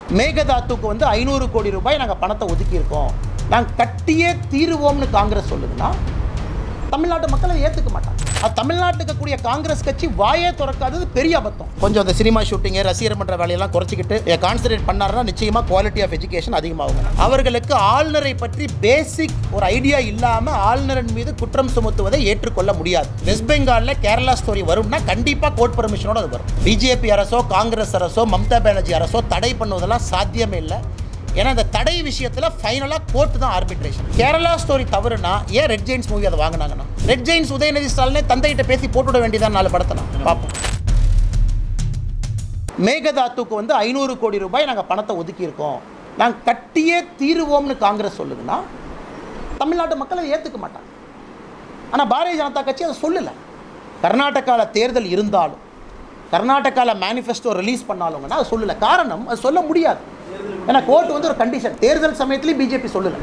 மேகதாத்துக்கு வந்து ஐநூறு கோடி ரூபாய் நாங்கள் பணத்தை ஒதுக்கியிருக்கோம் நாங்கள் கட்டியே தீருவோம்னு காங்கிரஸ் சொல்லுதுன்னா தமிழ்நாட்டு மக்கள் அதை ஏற்றுக்க மாட்டாங்க அது தமிழ்நாட்டுக்கு கூடிய காங்கிரஸ் கட்சி வாயே திறக்காதது பெரிய அபத்தம் கொஞ்சம் அந்த சினிமா ஷூட்டிங்கு ரசிகர் மன்ற வேலையெல்லாம் குறைச்சிக்கிட்டு கான்சன்ட்ரேட் பண்ணாருன்னா நிச்சயமாக குவாலிட்டி ஆஃப் எஜுகேஷன் அதிகமாகுங்க அவர்களுக்கு ஆளுநரை பற்றி பேசிக் ஒரு ஐடியா இல்லாமல் ஆளுநரின் மீது குற்றம் சுமத்துவதை ஏற்றுக்கொள்ள முடியாது வெஸ்ட் பெங்காலில் கேரளா ஸ்டோரி வரும்னா கண்டிப்பாக கோர்ட் பர்மிஷனோட அது வரும் பிஜேபி அரசோ காங்கிரஸ் அரசோ மம்தா பானர்ஜி அரசோ தடை பண்ணுவதெல்லாம் சாத்தியமே இல்லை ஏன்னா இந்த தடை விஷயத்தில் ஃபைனலாக கோர்ட்டு தான் ஆர்பிட்ரேஷன் கேரளா ஸ்டோரி தவறுனா ஏன் ரெட் ஜெயின்ஸ் மூவி அதை வாங்கினாங்கன்னா ரெட் ஜெயின்ஸ் உதயநிதி ஸ்டாலினே தந்தைகிட்ட பேசி போட்டுவிட வேண்டியதான் நாலு படத்தை நான் பார்ப்போம் மேகதாத்துக்கு வந்து ஐநூறு கோடி ரூபாய் நாங்கள் பணத்தை ஒதுக்கியிருக்கோம் நாங்கள் கட்டியே தீருவோம்னு காங்கிரஸ் சொல்லுதுன்னா தமிழ்நாட்டு மக்கள் அதை ஏற்றுக்க மாட்டாங்க ஆனால் பாரதிய ஜனதா கட்சி அதை சொல்லலை கர்நாடகாவில் தேர்தல் இருந்தாலும் கர்நாடகாவில் மேனிஃபெஸ்டோ ரிலீஸ் பண்ணாலுங்கன்னா அதை சொல்லலை காரணம் அது சொல்ல முடியாது ஏன்னா கோர்ட் வந்து ஒரு கண்டிஷன் தேர்தல் சமயத்துலேயும் பிஜேபி சொல்லலை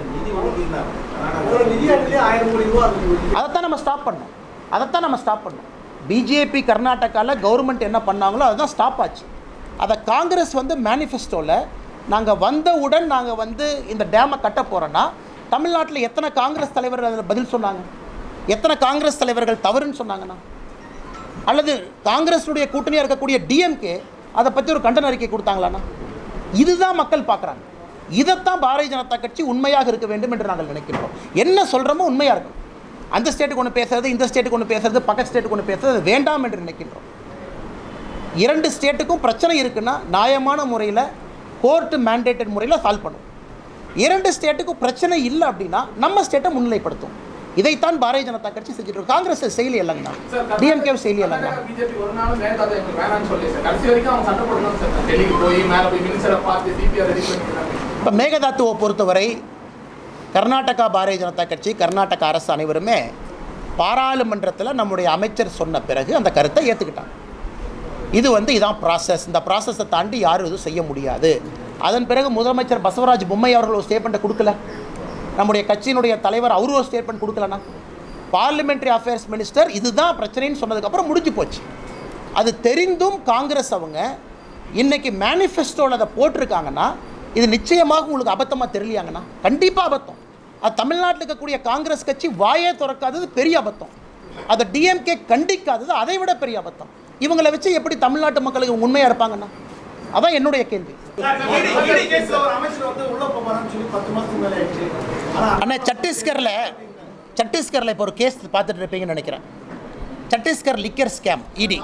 ஒரு நிதியாண்டிலே ஆயிரம் கோடி ரூபா இருக்கு. அதைத்தான் நம்ம ஸ்டாப் பண்ணோம் அதைத்தான் நம்ம ஸ்டாப் பண்ணோம் பிஜேபி கர்நாடகாவில் கவர்மெண்ட் என்ன பண்ணாங்களோ அதுதான் ஸ்டாப் ஆச்சு அதை காங்கிரஸ் வந்து மேனிஃபெஸ்டோவில் நாங்கள் வந்தவுடன் நாங்கள் வந்து இந்த டேமை கட்ட போகிறோன்னா தமிழ்நாட்டில் எத்தனை காங்கிரஸ் தலைவர்கள் அதில் பதில் சொன்னாங்க எத்தனை காங்கிரஸ் தலைவர்கள் தவறுன்னு சொன்னாங்கண்ணா அல்லது காங்கிரஸுடைய கூட்டணியாக இருக்கக்கூடிய டிஎம்கே அதை பற்றி ஒரு கண்டன அறிக்கை கொடுத்தாங்களாண்ணா இதுதான் மக்கள் பார்க்குறாங்க இதைத்தான் பாரதிய ஜனதா கட்சி உண்மையாக இருக்க வேண்டும் என்று நாங்கள் நினைக்கின்றோம் என்ன சொல்கிறோமோ உண்மையாக இருக்கும் அந்த ஸ்டேட்டுக்கு ஒன்று பேசுறது இந்த ஸ்டேட்டுக்கு ஒன்று பேசுறது பக்கத்து ஸ்டேட்டுக்கு ஒன்று பேசுறது அது வேண்டாம் என்று நினைக்கின்றோம் இரண்டு ஸ்டேட்டுக்கும் பிரச்சனை இருக்குன்னா நியாயமான முறையில் கோர்ட்டு மேண்டேட்டட் முறையில் சால்வ் பண்ணும் இரண்டு ஸ்டேட்டுக்கும் பிரச்சனை இல்லை அப்படின்னா நம்ம ஸ்டேட்டை முன்னிலைப்படுத்தும் இதைத்தான் பாரதிய ஜனதா கட்சி செஞ்சுட்டு இருக்கு காங்கிரஸ் செயலி இல்லைங்கண்ணா டிஎம்கே செயலி இல்லைங்க பிஜேபி ஒரு நாளும் மேகதாது எங்களுக்கு வேணாம்னு சொல்லி சார் கடைசி வரைக்கும் அவங்க சண்டை போடணும் சார் டெல்லிக்கு போய் மேலே போய் மினிஸ்டரை பார்த்து சிபிஆர் ரெடி பண்ணிக்கிறாங்க இப்போ மேகதாத்துவை பொறுத்தவரை கர்நாடகா பாரதிய ஜனதா கட்சி கர்நாடக அரசு அனைவருமே பாராளுமன்றத்தில் நம்முடைய அமைச்சர் சொன்ன பிறகு அந்த கருத்தை ஏற்றுக்கிட்டாங்க இது வந்து இதான் ப்ராசஸ் இந்த ப்ராசஸை தாண்டி யாரும் எதுவும் செய்ய முடியாது அதன் பிறகு முதலமைச்சர் பசவராஜ் பொம்மை அவர்கள் ஒரு ஸ்டேட்மெண்ட்டை கொடுக்கல நம்முடைய கட்சியினுடைய தலைவர் அவரும் ஒரு ஸ்டேட்மெண்ட் கொடுக்கலண்ணா பார்லிமெண்ட்ரி அஃபேர்ஸ் மினிஸ்டர் இதுதான் பிரச்சனைன்னு சொன்னதுக்கப்புறம் முடிஞ்சு போச்சு அது தெரிந்தும் காங்கிரஸ் அவங்க இன்னைக்கு மேனிஃபெஸ்டோவில் அதை போட்டிருக்காங்கன்னா இது நிச்சயமாக உங்களுக்கு அபத்தமாக தெரியலையாங்கண்ணா கண்டிப்பாக அபத்தம் அது தமிழ்நாட்டில் இருக்கக்கூடிய காங்கிரஸ் கட்சி வாயே திறக்காதது பெரிய அபத்தம் அதை டிஎம்கே கண்டிக்காதது அதை விட பெரிய அபத்தம் இவங்களை வச்சு எப்படி தமிழ்நாட்டு மக்களுக்கு உண்மையாக இருப்பாங்கண்ணா அதான் என்னுடைய கேள்வி ஈடி கேஸ்ல ஒரு அமைச்சர் வந்து உள்ள போறான்னு சொல்லி பத்து மாசத்துக்கு மேல ஆயிடுச்சு ஆனா அண்ணா சத்தீஸ்கரில் சத்தீஸ்கரில் இப்போ ஒரு கேஸ் பார்த்துட்டு இருப்பீங்கன்னு நினைக்கிறேன் சத்தீஸ்கர் லிக்கர் ஸ்கேம் இடி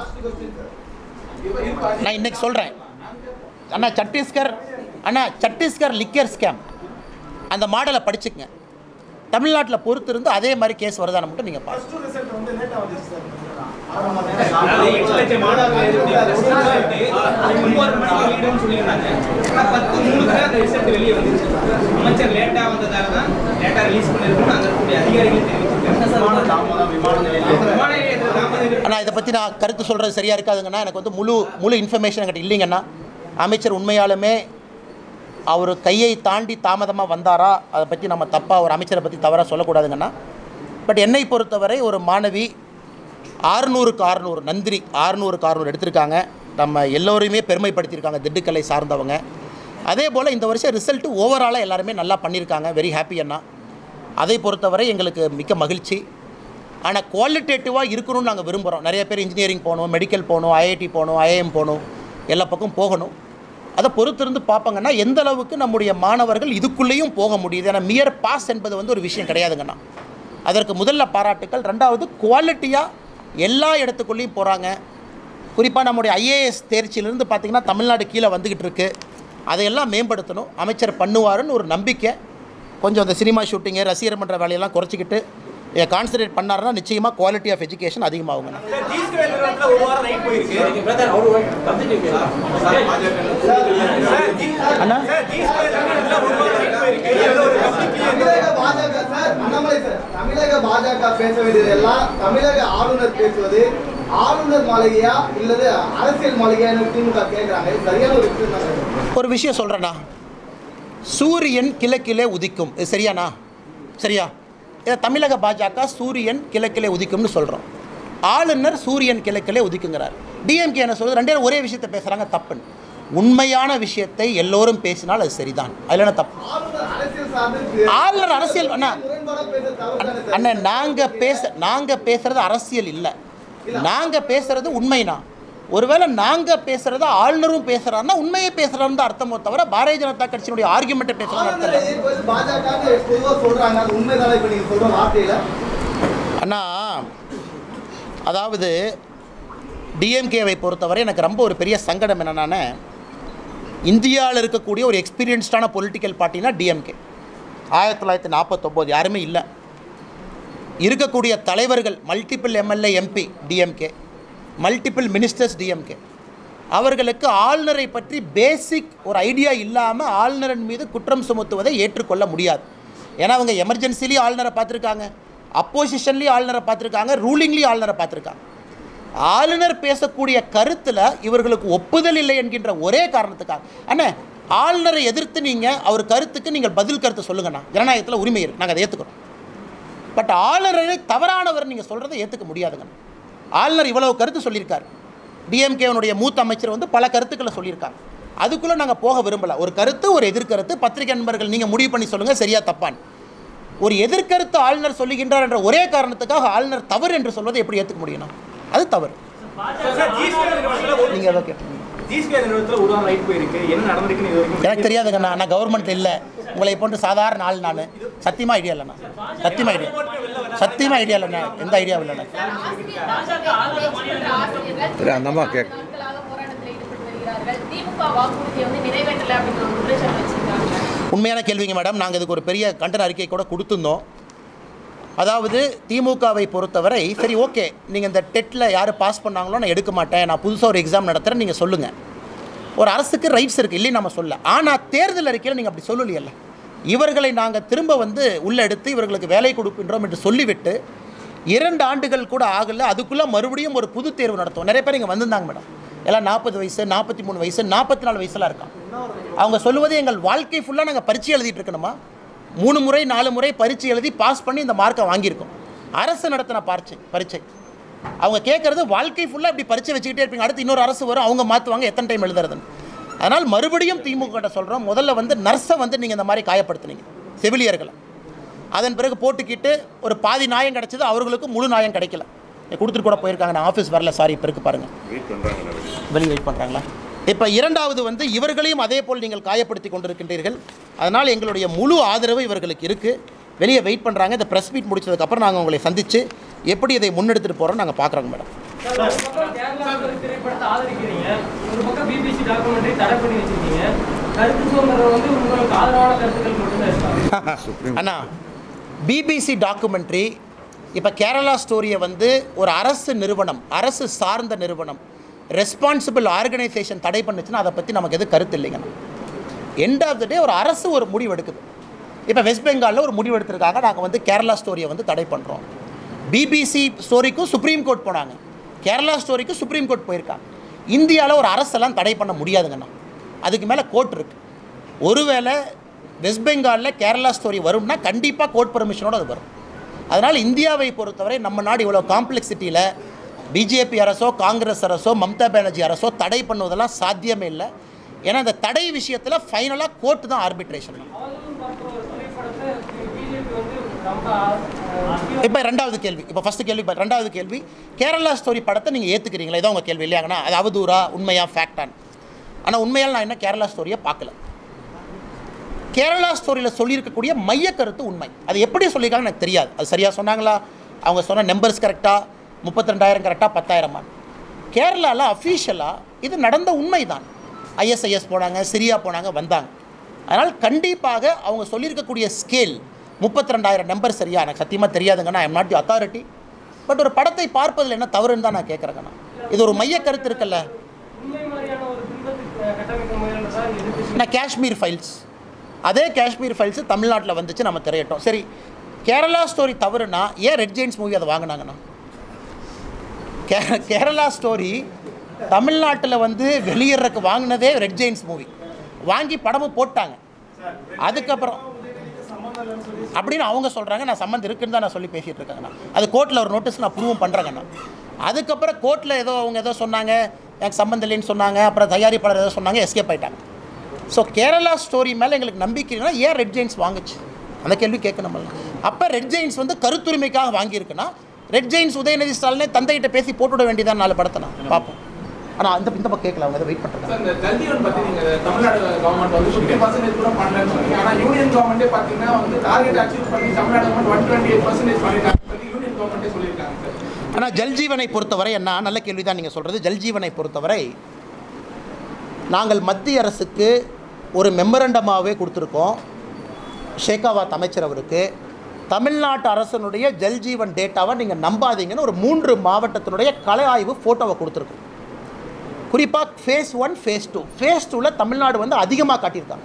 நான் இன்னைக்கு சொல்கிறேன் அண்ணா சத்தீஸ்கர் அண்ணா சத்தீஸ்கர் லிக்கர் ஸ்கேம் அந்த மாடலை படிச்சுக்கங்க தமிழ்நாட்டில் பொறுத்து இருந்து அதே மாதிரி கேஸ் வருதான்னு மட்டும் நீங்கள் பாருங்க ஃபர்ஸ்ட் ரிசல்ட் வந்து லேட்டா வந்துச்சு சார் அதாவது எட்டு லட்சம் மாணவர்கள் எழுதிய அந்த result அது ஒன்பது மணிக்கு வெளியிடும்னு சொல்லியிருந்தாங்க. ஆனா பத்து மூணுக்கு அந்த result வெளியே வந்துருச்சு. அமைச்சர் லேட்டா வந்ததால தான் லேட்டா ரிலீஸ் பண்ணிருக்கோம்னு அங்க இருக்கக்கூடிய அதிகாரிகள் தெரிவிச்சிருக்காங்க. விமான நிலையத்தில் தாமதம் இருக்கு. ஆனால் இதை பற்றி நான் கருத்து சொல்கிறது சரியாக இருக்காதுங்கண்ணா எனக்கு வந்து முழு முழு இன்ஃபர்மேஷன் என்கிட்ட இல்லைங்கண்ணா அமைச்சர் உண்மையாலுமே அவர் கையை தாண்டி தாமதமாக வந்தாரா அதை பற்றி நம்ம தப்பாக ஒரு அமைச்சரை பற்றி தவறாக சொல்லக்கூடாதுங்கண்ணா பட் என்னை பொறுத்தவரை ஒரு மாணவி ஆறுநூறுக்கு ஆறுநூறு நந்திரி ஆறுநூறுக்கு ஆறுநூறு எடுத்திருக்காங்க நம்ம எல்லோரையுமே பெருமைப்படுத்தியிருக்காங்க திண்டுக்கல்லை சார்ந்தவங்க அதே போல் இந்த வருஷம் ரிசல்ட்டு ஓவராலாக எல்லாருமே நல்லா பண்ணியிருக்காங்க வெரி ஹாப்பி அண்ணா அதை பொறுத்தவரை எங்களுக்கு மிக்க மகிழ்ச்சி ஆனால் குவாலிட்டேட்டிவாக இருக்கணும்னு நாங்கள் விரும்புகிறோம் நிறைய பேர் இன்ஜினியரிங் போகணும் மெடிக்கல் போகணும் ஐஐடி போகணும் ஐஐஎம் போகணும் எல்லா பக்கம் போகணும் அதை பொறுத்திருந்து பார்ப்பாங்கன்னா எந்த அளவுக்கு நம்முடைய மாணவர்கள் இதுக்குள்ளேயும் போக முடியுது ஏன்னா மியர் பாஸ் என்பது வந்து ஒரு விஷயம் கிடையாதுங்கண்ணா அதற்கு முதல்ல பாராட்டுக்கள் ரெண்டாவது குவாலிட்டியாக எல்லா இடத்துக்குள்ளேயும் போகிறாங்க குறிப்பாக நம்முடைய ஐஏஎஸ் தேர்ச்சியிலிருந்து பார்த்திங்கன்னா தமிழ்நாடு கீழே வந்துக்கிட்டு இருக்கு அதையெல்லாம் மேம்படுத்தணும் அமைச்சர் பண்ணுவாருன்னு ஒரு நம்பிக்கை கொஞ்சம் அந்த சினிமா ஷூட்டிங்கு ரசிகர் மன்ற வேலையெல்லாம் குறைச்சிக்கிட்டு கான்சன்ட்ரேட் பண்ணாருன்னா நிச்சயமாக குவாலிட்டி ஆஃப் எஜுகேஷன் அதிகமாகுங்கண்ணா அண்ணா தமிழக பாஜக சார் அண்ணாமலை சார் தமிழக பாஜக பேச வேண்டியதெல்லாம் தமிழக ஆளுநர் பேசுவது ஆளுநர் மாளிகையா இல்லது அரசியல் மாளிகையான்னு திமுக கேட்கறாங்க இது சரியான ஒரு விஷயம் தான் சார். ஒரு விஷயம் சொல்கிறேண்ணா சூரியன் கிழக்கிலே உதிக்கும் இது சரியாண்ணா சரியா இதை தமிழக பாஜக சூரியன் கிழக்கிலே உதிக்கும்னு சொல்கிறோம் ஆளுநர் சூரியன் கிழக்கிலே உதிக்குங்கிறார் டிஎம்கே என்ன சொல்றது ரெண்டே ஒரே விஷயத்தை பேசுகிறாங்க தப்புன்னு உண்மையான விஷயத்தை எல்லோரும் பேசினால் அது சரிதான் அதில் என்ன தப்பு ஆளுநர் அரசியல் சார்ந்து ஆளுநர் அரசியல் அண்ணா முரண்பாடா பேச தவறு தானே சார் அண்ணன் நாங்கள் பேச நாங்கள் பேசுகிறது அரசியல் இல்லை நாங்கள் பேசுகிறது உண்மைனா ஒருவேளை நாங்கள் பேசுகிறத ஆளுநரும் பேசுகிறாருன்னா உண்மையை பேசுகிறாருன்னு தான் அர்த்தமோ தவிர பாரதிய ஜனதா கட்சியினுடைய ஆர்குமெண்ட்டை பேசுகிறான்னு அர்த்தம் இல்லை ஆளுநரை இப்ப பாஜக பொதுவா சொல்றாங்க அது உண்மைதானே இப்ப நீங்க சொல்ற வார்த்தையில அண்ணா அதாவது டிஎம்கேவை பொறுத்தவரை எனக்கு ரொம்ப ஒரு பெரிய சங்கடம் என்னென்னா இந்தியாவில் இருக்கக்கூடிய ஒரு எக்ஸ்பீரியன்ஸ்டான பொலிட்டிக்கல் பார்ட்டினா டிஎம்கே ஆயிரத்தி தொள்ளாயிரத்தி நாற்பத்தொம்போது யாருமே இல்லை இருக்கக்கூடிய தலைவர்கள் multiple MLA MP DMK multiple ministers DMK அவர்களுக்கு ஆளுநரை பற்றி பேசிக் ஒரு ஐடியா இல்லாமல் ஆளுநரின் மீது குற்றம் சுமத்துவதை ஏற்றுக்கொள்ள முடியாது ஏன்னா அவங்க எமர்ஜென்சிலையும் ஆளுநரை பார்த்துருக்காங்க அப்போசிஷன்லேயும் ஆளுநரை பார்த்துருக்காங்க ரூலிங்லேயும் ஆளுநரை பார்த்துருக்காங்க ஆளுநர் பேசக்கூடிய கருத்தில் இவர்களுக்கு ஒப்புதல் இல்லை என்கின்ற ஒரே காரணத்துக்காக அண்ணே ஆளுநரை எதிர்த்து நீங்கள் அவர் கருத்துக்கு நீங்கள் பதில் கருத்து சொல்லுங்கண்ணா ஜனநாயகத்தில் உரிமை இருக்கு நாங்கள் அதை ஏற்றுக்கிறோம் பட் ஆளுநரை தவறானவர் நீங்கள் சொல்கிறத ஏற்றுக்க முடியாதுங்க ஆளுநர் இவ்வளவு கருத்து சொல்லியிருக்காரு டிஎம்கேவனுடைய மூத்த அமைச்சர் வந்து பல கருத்துக்களை சொல்லியிருக்காங்க அதுக்குள்ளே நாங்கள் போக விரும்பல ஒரு கருத்து ஒரு எதிர்கருத்து பத்திரிகை நண்பர்கள் நீங்கள் முடிவு பண்ணி சொல்லுங்கள் சரியா தப்பான் ஒரு எதிர்கருத்து ஆளுநர் சொல்லுகின்றார் என்ற ஒரே காரணத்துக்காக ஆளுநர் தவறு என்று சொல்வதை எப்படி ஏற்றுக்க முடியணும் அது தவறு சார் ஜிஸ்பே நிறுவனத்துல ஒரு நீங்கள் அதை கேட்டீங்க ஜிஸ்பே நிறுவனத்துல ஒரு ரைட் போயிருக்கு என்ன நடந்திருக்குன்னு இது வரைக்கும் எனக்கு தெரியாதுங்கண்ணா நான் கவர்மெண்ட் இல்லை உங்களை போன்று சாதாரண ஆள் நான் சத்தியமாக ஐடியா இல்லைண்ணா சத்தியமாக ஐடியா சத்தியமாக ஐடியா இல்லைண்ணா எந்த ஐடியாவும் இல்லைண்ணா சரி, அந்த அம்மா கேக். நாட்களாக போராட்டத்தில் ஈடுபட்டு வருகிறார்கள். திமுக வாக்குறுதியை வந்து நிறைவேற்றல அப்படிங்கிற ஒரு குற்றச்சாட்டு வச்சிருக்காங்க உண்மையான கேள்விங்க மேடம் நாங்கள் இதுக்கு ஒரு பெரிய கண்டன அறிக்கை கூட கொடுத்துருந்தோம் அதாவது திமுகவை பொறுத்தவரை சரி ஓகே நீங்கள் இந்த டெட்டில் யார் பாஸ் பண்ணாங்களோ நான் எடுக்க மாட்டேன் நான் புதுசாக ஒரு எக்ஸாம் நடத்துகிறேன் நீங்கள் சொல்லுங்கள் ஒரு அரசுக்கு ரைட்ஸ் இருக்குது இல்லைன்னு நம்ம சொல்ல ஆனால் தேர்தல் அறிக்கையில் நீங்கள் அப்படி சொல்லலையல்ல இவர்களை நாங்கள் திரும்ப வந்து உள்ள எடுத்து இவர்களுக்கு வேலை கொடுக்கின்றோம் என்று சொல்லிவிட்டு இரண்டு ஆண்டுகள் கூட ஆகல அதுக்குள்ளே மறுபடியும் ஒரு புது தேர்வு நடத்துவோம் நிறைய பேர் இங்கே வந்திருந்தாங்க மேடம் எல்லாம் நாற்பது வயசு நாற்பத்தி மூணு வயசு நாற்பத்தி நாலு வயசுலாம் இருக்கான் அவங்க சொல்லுவது எங்கள் வாழ்க்கை ஃபுல்லாக நாங்கள் பரீட்சை எழுதிட்டு இருக்கணுமா மூணு முறை நாலு முறை பரீட்சை எழுதி பாஸ் பண்ணி இந்த மார்க்கை வாங்கியிருக்கோம் அரசு நடத்தின பரீட்சை பரீட்சை அவங்க கேட்குறது வாழ்க்கை ஃபுல்லாக இப்படி பரீட்சை வச்சுக்கிட்டே இருப்பீங்க அடுத்து இன்னொரு அரசு வரும் அவங்க மாற்றுவாங்க எத்தனை டைம் எழுதுறதுன்னு அதனால் மறுபடியும் திமுக கிட்ட சொல்கிறோம் முதல்ல வந்து நர்ஸை வந்து நீங்கள் இந்த மாதிரி காயப்படுத்துனீங்க செவிலியர்களை அதன் பிறகு போட்டுக்கிட்டு ஒரு பாதி நியாயம் கிடைச்சது அவர்களுக்கு முழு நியாயம் கிடைக்கல கொடுத்துட்டு கூட போயிருக்காங்க நான் ஆஃபீஸ் வரல சாரி இப்போ இருக்கு பாருங்கள் வெளியே வெயிட் பண்ணுறாங்களா இப்போ இரண்டாவது வந்து இவர்களையும் அதே போல் நீங்கள் காயப்படுத்தி கொண்டிருக்கின்றீர்கள் அதனால் எங்களுடைய முழு ஆதரவு இவர்களுக்கு இருக்குது வெளியே வெயிட் பண்ணுறாங்க இந்த ப்ரெஸ் மீட் முடிச்சதுக்கப்புறம் நாங்கள் உங்களை சந்தித்து எப்படி இதை முன்னெடுத்துட்டு போகிறோம் நாங்கள் பார்க்குறோங்க மேடம் ஒரு பக்கம் கேரளா ஒரு திரைப்படத்தை ஆதரிக்கிறீங்க ஒரு பக்கம் பிபிசி டாக்குமெண்ட்ரி தடை பண்ணி வச்சிருக்கீங்க கருத்து சுதந்திரம் வந்து உங்களுக்கு ஆதரவான கருத்துக்கள் மட்டும்தான் இருக்காங்க அண்ணா பிபிசி டாக்குமெண்ட்ரி இப்போ கேரளா ஸ்டோரியை வந்து ஒரு அரசு நிறுவனம் அரசு சார்ந்த நிறுவனம் ரெஸ்பான்சிபிள் ஆர்கனைசேஷன் தடை பண்ணுச்சுன்னா அதை பற்றி நமக்கு எது கருத்து இல்லைங்கண்ணா எண்ட் ஆஃப் த டே ஒரு அரசு ஒரு முடிவு எடுக்குது இப்போ வெஸ்ட் பெங்காலில் ஒரு முடிவு எடுத்திருக்காங்க நாங்கள் வந்து கேரளா ஸ்டோரியை வந்து தடை பண்ணுறோம் பிபிசி ஸ்டோரிக்கும் சுப்ரீம் கோர்ட் போனாங்க கேரளா ஸ்டோரிக்கும் சுப்ரீம் கோர்ட் போயிருக்காங்க இந்தியாவில் ஒரு அரசெல்லாம் தடை பண்ண முடியாதுங்கண்ணா அதுக்கு மேலே கோர்ட் இருக்குது ஒருவேளை வெஸ்ட் பெங்காலில் கேரளா ஸ்டோரி வரும்னா கண்டிப்பாக கோர்ட் பெர்மிஷனோட அது வரும் அதனால் இந்தியாவை பொறுத்தவரை நம்ம நாடு இவ்வளோ காம்ப்ளெக்சிட்டியில் பிஜேபி அரசோ காங்கிரஸ் அரசோ மம்தா பானர்ஜி அரசோ தடை பண்ணுவதெல்லாம் சாத்தியமே இல்லை ஏன்னா இந்த தடை விஷயத்தில் ஃபைனலாக கோர்ட்டு தான் ஆர்பிட்ரேஷன் அவர்களும் பார்த்த ஒரு திரைப்படத்தை பிஜேபி வந்து ரொம்ப அஹ், இப்போ ரெண்டாவது கேள்வி இப்போ ஃபஸ்ட்டு கேள்வி இப்ப ரெண்டாவது கேள்வி கேரளா ஸ்டோரி படத்தை நீங்கள் ஏற்றுக்கிறீங்களா இதான் உங்கள் கேள்வி இல்லையாங்கண்ணா அது அவதூறா உண்மையா ஃபேக்டான் ஆனால் உண்மையால் நான் என்ன கேரளா ஸ்டோரியை பார்க்கல கேரளா ஸ்டோரியில் சொல்லியிருக்கக்கூடிய மைய கருத்து உண்மை அது எப்படி சொல்லியிருக்காங்கன்னு எனக்கு தெரியாது அது சரியாக சொன்னாங்களா அவங்க சொன்ன நம்பர்ஸ் கரெக்டாக முப்பத்தி ரெண்டாயிரம் கரெக்டாக பத்தாயிரமா கேரளாவில் அஃபீஷியலாக இது நடந்த உண்மை தான் ஐஎஸ்ஐஎஸ் போனாங்க சிரியா போனாங்க வந்தாங்க அதனால் கண்டிப்பாக அவங்க சொல்லியிருக்கக்கூடிய ஸ்கேல் முப்பத்தி ரெண்டாயிரம் நம்பர் சரியா எனக்கு சத்தியமாக தெரியாதுங்கண்ணா I'm not the authority but ஒரு படத்தை பார்ப்பதில் என்ன தவறுன்னு தான் நான் கேட்குறேங்கண்ணா இது ஒரு மைய கருத்து இருக்குல்ல உண்மை மாதிரியான ஒரு பிம்பத்துக்கு அஹ், கட்டமைக்க முயல்றதா எதிர்ப்பு நான் காஷ்மீர் ஃபைல்ஸ் அதே காஷ்மீர் ஃபைல்ஸ் தமிழ்நாட்டில் வந்துச்சு நம்ம திரையிட்டோம் சரி கேரளா ஸ்டோரி தவறுனா ஏன் ரெட் ஜெயின்ஸ் மூவி அதை வாங்கினாங்கண்ணா கே கேரளா ஸ்டோரி தமிழ்நாட்டில் வந்து வெளியிடறதுக்கு வாங்கினதே ரெட் ஜெயின்ஸ் மூவி வாங்கி படமும் போட்டாங்க அதுக்கப்புறம் அப்படின்னு அவங்க சொல்கிறாங்க நான் சம்மந்தம் இருக்குன்னு தான் நான் சொல்லி பேசிகிட்டு இருக்கேங்கண்ணா அது கோர்ட்டில் ஒரு நோட்டீஸ் நான் ப்ரூவும் பண்ணுறேங்கண்ணா அதுக்கப்புறம் கோர்ட்டில் ஏதோ அவங்க ஏதோ சொன்னாங்க எனக்கு சம்மந்தம் இல்லைன்னு சொன்னாங்க அப்புறம் தயாரிப்பாளர் ஏதோ சொன்னாங்க எஸ்கேப் ஆயிட்டாங்க ஸோ கேரளா ஸ்டோரி மேலே எங்களுக்கு நம்பிக்கை இல்லைன்னா ஏன் ரெட் ஜெயின்ஸ் வாங்குச்சு அந்த கேள்வி கேட்கணும் அப்போ ரெட் ஜெயின்ஸ் வந்து கருத்துரிமைக்காக வாங்கியிருக்குன்னா ரெட் ஜெயின்ஸ் உதயநிதி ஸ்டாலினே தந்தைகிட்ட பேசி போட்டுவிட வேண்டியதான் நாலு படத்தை நான் பார்ப்போம் ஆனால் அந்த இந்த பக்கம் கேட்கல அவங்க வெயிட் பண்ணுறாங்க சார் இந்த ஜல்ஜீவன் பத்தி நீங்க தமிழ்நாடு கவர்மெண்ட் வந்து ஃபிஃப்டி பர்சன்டேஜ் கூட பண்ணலன்னு சொன்னீங்க ஆனா யூனியன் கவர்மெண்ட்டே பாத்தீங்கன்னா வந்து டார்கெட் அச்சீவ் பண்ணி Tamil Nadu government one twenty eight percentage பண்ணிட்டாங்க சொல்லி யூனியன் கவர்மெண்ட்டே சொல்லியிருக்காங்க சார் ஆனால் ஜல்ஜீவனை பொறுத்தவரை என்ன நல்ல கேள்வி தான் நீங்கள் சொல்கிறது ஜல்ஜீவனை பொறுத்தவரை நாங்கள் மத்திய அரசுக்கு ஒரு மெமரண்டமாகவே கொடுத்துருக்கோம் ஷேகாவாத் அமைச்சர் அவருக்கு தமிழ்நாட்டு அரசனுடைய ஜல்ஜீவன் டேட்டாவை நீங்கள் நம்பாதீங்கன்னு ஒரு மூன்று மாவட்டத்தினுடைய கலை ஆய்வு ஃபோட்டோவை கொடுத்துருக்கோம் குறிப்பாக phase one phase two phase டூவில் தமிழ்நாடு வந்து அதிகமாக காட்டியிருக்காங்க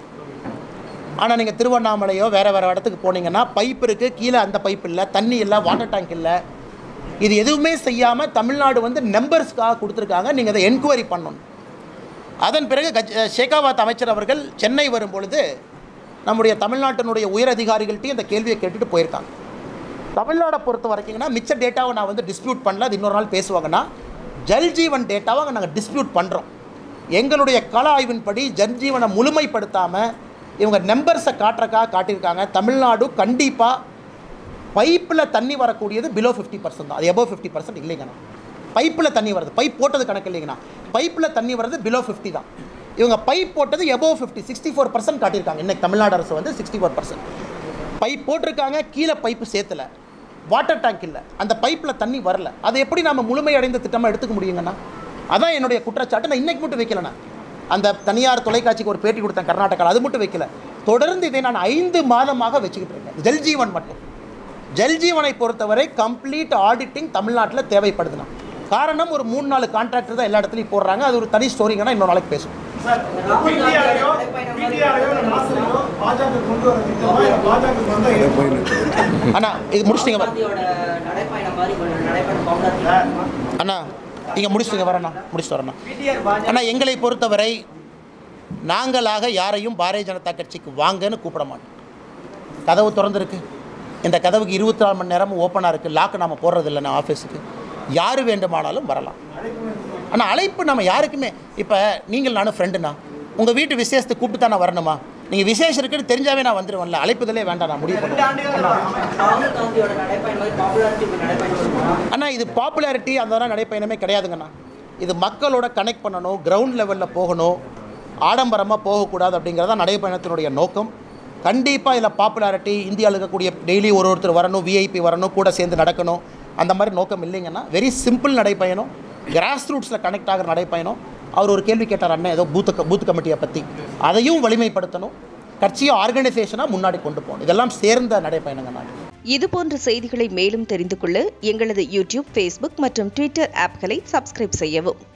ஆனால் நீங்கள் திருவண்ணாமலையோ வேறு வேறு இடத்துக்கு போனீங்கன்னா பைப் இருக்குது கீழே அந்த பைப் இல்லை தண்ணி இல்லை வாட்டர் டேங்க் இல்லை இது எதுவுமே செய்யாமல் தமிழ்நாடு வந்து நம்பர்ஸ்க்காக கொடுத்துருக்காங்க நீங்கள் அதை என்கொயரி பண்ணணும் அதன் பிறகு கஜ் ஷேகாவாத் அமைச்சர் அவர்கள் சென்னை வரும் பொழுது நம்முடைய தமிழ்நாட்டினுடைய உயர் அதிகாரிகள்ட்டையும் இந்த கேள்வியை கேட்டுட்டு போயிருக்காங்க தமிழ்நாடை பொறுத்த வரைக்குங்கன்னா மிச்ச டேட்டாவை நான் வந்து டிஸ்பியூட் பண்ணல அது இன்னொரு நாள் பேசுவாங்கன்னா ஜல்ஜீவன் டேட்டாவை நாங்கள் டிஸ்பியூட் பண்ணுறோம் எங்களுடைய கள ஆய்வின்படி ஜல்ஜீவனை முழுமைப்படுத்தாமல் இவங்க நம்பர்ஸை காட்டுறக்காக காட்டியிருக்காங்க தமிழ்நாடு கண்டிப்பாக பைப்பில் தண்ணி வரக்கூடியது பிலோ ஃபிஃப்டி பர்சன்ட் தான் அது எபோவ் ஃபிஃப்டி பர்சன்ட் இல்லைங்கண்ணா பைப்பில் தண்ணி வருது பைப் போட்டது கணக்கு இல்லைங்கண்ணா பைப்பில் தண்ணி வருது பிலோ ஃபிஃப்டி தான் இவங்க பைப் போட்டது above fifty sixty four percent காட்டியிருக்காங்க இன்னைக்கு தமிழ்நாடு அரசு வந்து சிக்ஸ்டி ஃபோர் பர்சன்ட் பைப் போட்டிருக்காங்க கீழே பைப்பு சேர்த்தல வாட்டர் டேங்க் இல்லை அந்த பைப்பில் தண்ணி வரல அதை எப்படி நம்ம முழுமையடைந்த திட்டமாக எடுத்துக்க முடியுங்கண்ணா அதான் என்னுடைய குற்றச்சாட்டு நான் இன்னைக்கு மட்டும் வைக்கலண்ணா அந்த தனியார் தொலைக்காட்சிக்கு ஒரு பேட்டி கொடுத்தேன் கர்நாடகாவில் அது மட்டும் வைக்கல தொடர்ந்து இதை நான் ஐந்து மாதமாக வச்சுக்கிட்டு இருக்கேன் ஜல்ஜீவன் மட்டும் ஜல்ஜீவனை பொறுத்தவரை கம்ப்ளீட் ஆடிட்டிங் தமிழ்நாட்டில் தேவைப்படுதுண்ணா காரணம் ஒரு மூணு நாலு கான்ட்ராக்டர் தான் எல்லா இடத்துலையும் போடுறாங்க அது ஒரு தனி ஸ்டோரிங்கன்னா இன்னொரு நாளைக்கு பேசுவோம் பிடிஆரையோ பிடிஆரையோ நாசரையோ பாஜக கொண்டு வர திட்டமா இல்ல பாஜக வந்தா ஏற்படும் அண்ணா இது முடிச்சிட்டிங்க வர காந்தியோட நடைப்பயணம் மாதிரி கொஞ்சம் நடைப்பயணம் பாப்புலர் அண்ணா நீங்கள் முடிச்சிட்டிங்க வரண்ணா முடிச்சுட்டு வரண்ணா அண்ணா எங்களை பொறுத்தவரை நாங்களாக யாரையும் பாரதிய ஜனதா கட்சிக்கு வாங்கன்னு கூப்பிட மாட்டோம் கதவு திறந்துருக்கு இந்த கதவுக்கு இருபத்தி நாலு மணி நேரமும் ஓப்பனாக இருக்குது லாக்கு நாம் போடுறது இல்லைண்ணா ஆஃபீஸுக்கு யார் வேண்டுமானாலும் வரலாம் ஆனால் அழைப்பு நம்ம யாருக்குமே இப்போ நீங்கள் நானும் ஃப்ரெண்டுண்ணா உங்கள் வீட்டு விசேஷத்துக்கு கூப்பிட்டு தான் நான் வரணுமா நீங்கள் விசேஷம் இருக்குன்னு தெரிஞ்சாவே நான் வந்துடுவேன்ல அழைப்புதலே வேண்டாம் நான் முடிவு பண்ணுவேன் ராகுல் காந்தியோட நடைப்பயணம் மாதிரி பாப்புலாரிட்டி நடைப்பயணம் இருக்குமா அண்ணா இது பாப்புலாரிட்டி அந்த மாதிரி நடைப்பயணமே கிடையாதுங்கண்ணா இது மக்களோட கனெக்ட் பண்ணணும் கிரவுண்ட் லெவலில் போகணும் ஆடம்பரமாக போகக்கூடாது அப்படிங்கிறதா நடைப்பயணத்தினுடைய நோக்கம் கண்டிப்பாக இதில் பாப்புலாரிட்டி இந்தியாவில் இருக்கக்கூடிய டெய்லி ஒரு ஒருத்தர் வரணும் விஐபி வரணும் கூட சேர்ந்து நடக்கணும் அந்த மாதிரி நோக்கம் இல்லைங்கன்னா வெரி சிம்பிள் நடைப்பயணம் கிராஸ் ரூட்ஸில் கனெக்ட் ஆகிற நடைப்பயணம் அவர் ஒரு கேள்வி கேட்டார் அண்ணன் ஏதோ பூத்து பூத் கமிட்டியை பற்றி அதையும் வலிமைப்படுத்தணும் கட்சியை ஆர்கனைசேஷனாக முன்னாடி கொண்டு போகணும் இதெல்லாம் சேர்ந்த நடைப்பயணங்க இதுபோன்ற செய்திகளை மேலும் தெரிந்து கொள்ள எங்களது யூடியூப் ஃபேஸ்புக் மற்றும் ட்விட்டர் ஆப்களை சப்ஸ்கிரைப் செய்யவும்